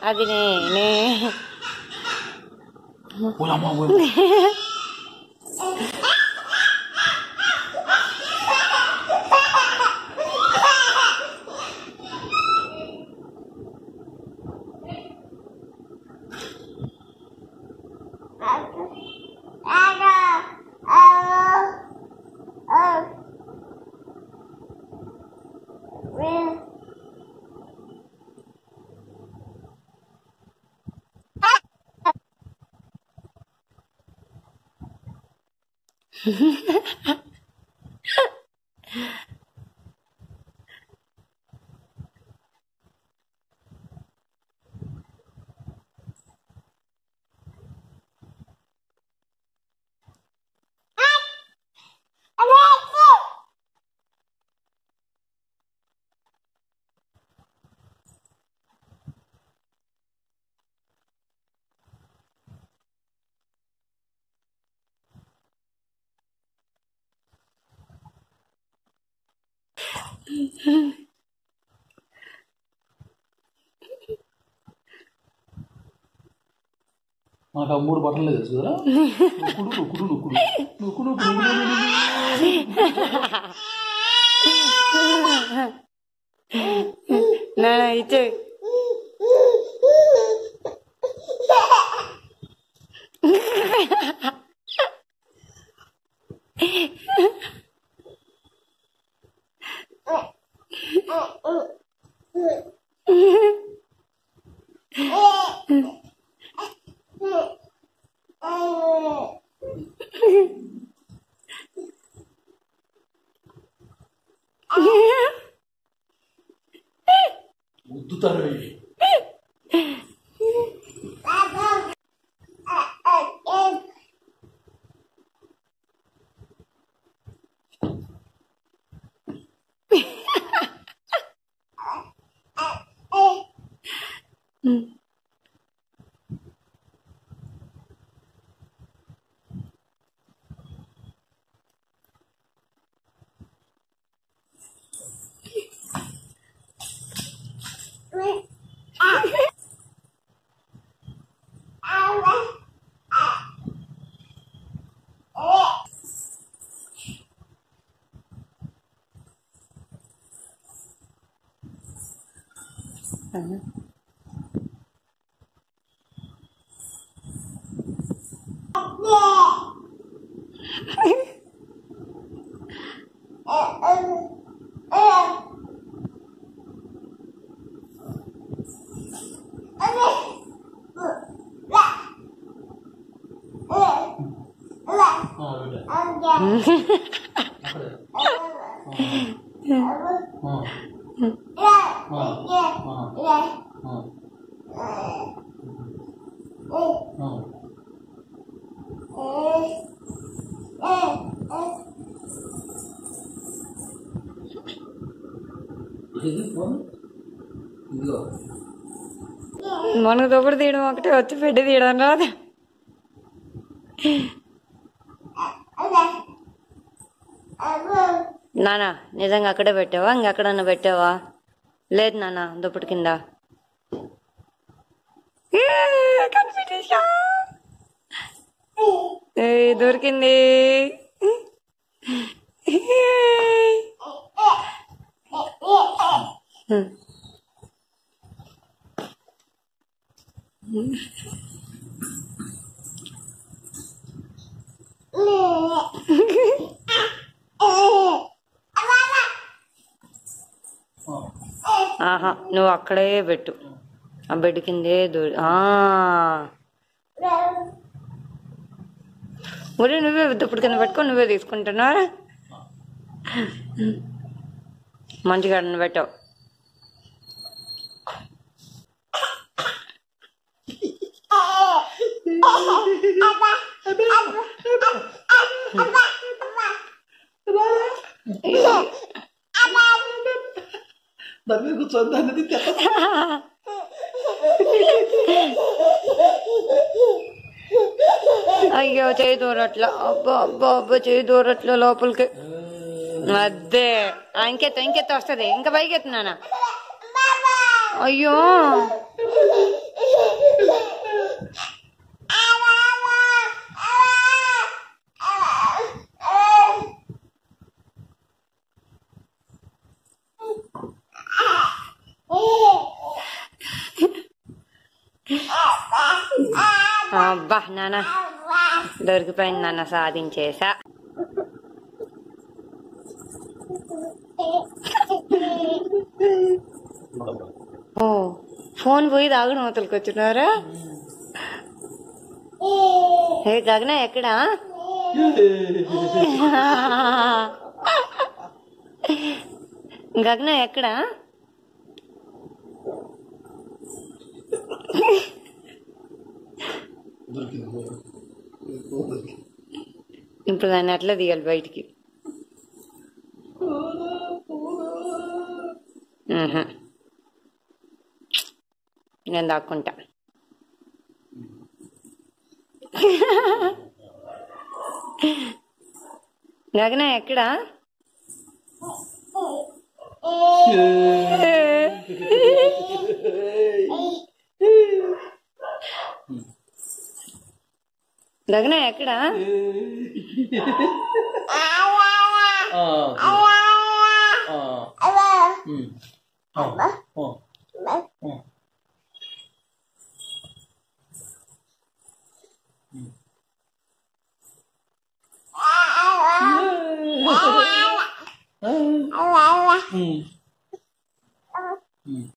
అది నేనే పోయమ్మ పోయమ్మ నాకు ఆ మూడు బట్టలు లేదు చూడరా నుకుడు నుకుడు నుకుడు నుకుడు నాన్న ఇచ్చే ఉద్దుతారు ఇదిగో మనకు దొప్పుడు తీయడం ఒకటే వచ్చి పెట్టి తీయడం రాదు నానా నిజంగా అక్కడే పెట్టావా ఇంకెక్కడన్నా పెట్టావా లేదు నాన్న దుప్పటి కింద ఏ, కనిపెట్టేశా. ఏ, దొరికింది హ్మ్. ఆహా నువ్వు అక్కడే పెట్టు ఆ బెడ్ కిందే దూరి ఆ. ఒరే నువ్వే దుప్పుడు కింద పెట్టుకొని నువ్వే తీసుకుంటున్నారా మంచిగా అన్న పెట్టావు దాని కూర్చొని దాన్ని తింటే అయ్యో చేయి దూరట్లా అబ్బా అబ్బా అబ్బా చేయి దూరట్లా లోపలికి అదే ఆ, ఇంకెత్తు ఇంకెత్తు వస్తుంది ఇంకా పైకి ఎత్తు నాన్న అయ్యో అబ్బా నాన్న దొరికిపోయింది నాన్న సాధించేసా ఓ ఫోన్ పోయి దాగుడు మూతలకు వచ్చినారా ఏ గగన ఎక్కడా గగన ఎక్కడా దొరికింది ఇప్పుడు దాన్ని ఎట్లా తీయాలి బయటికి మ్మ్హ. నేను దాక్కుంటా గగన ఎక్కడా గగన ఎక్కడా ఆ, ఆ, ఉమ్. ఆ, ఆ, ఆ. ఉమ్. ఉమ్.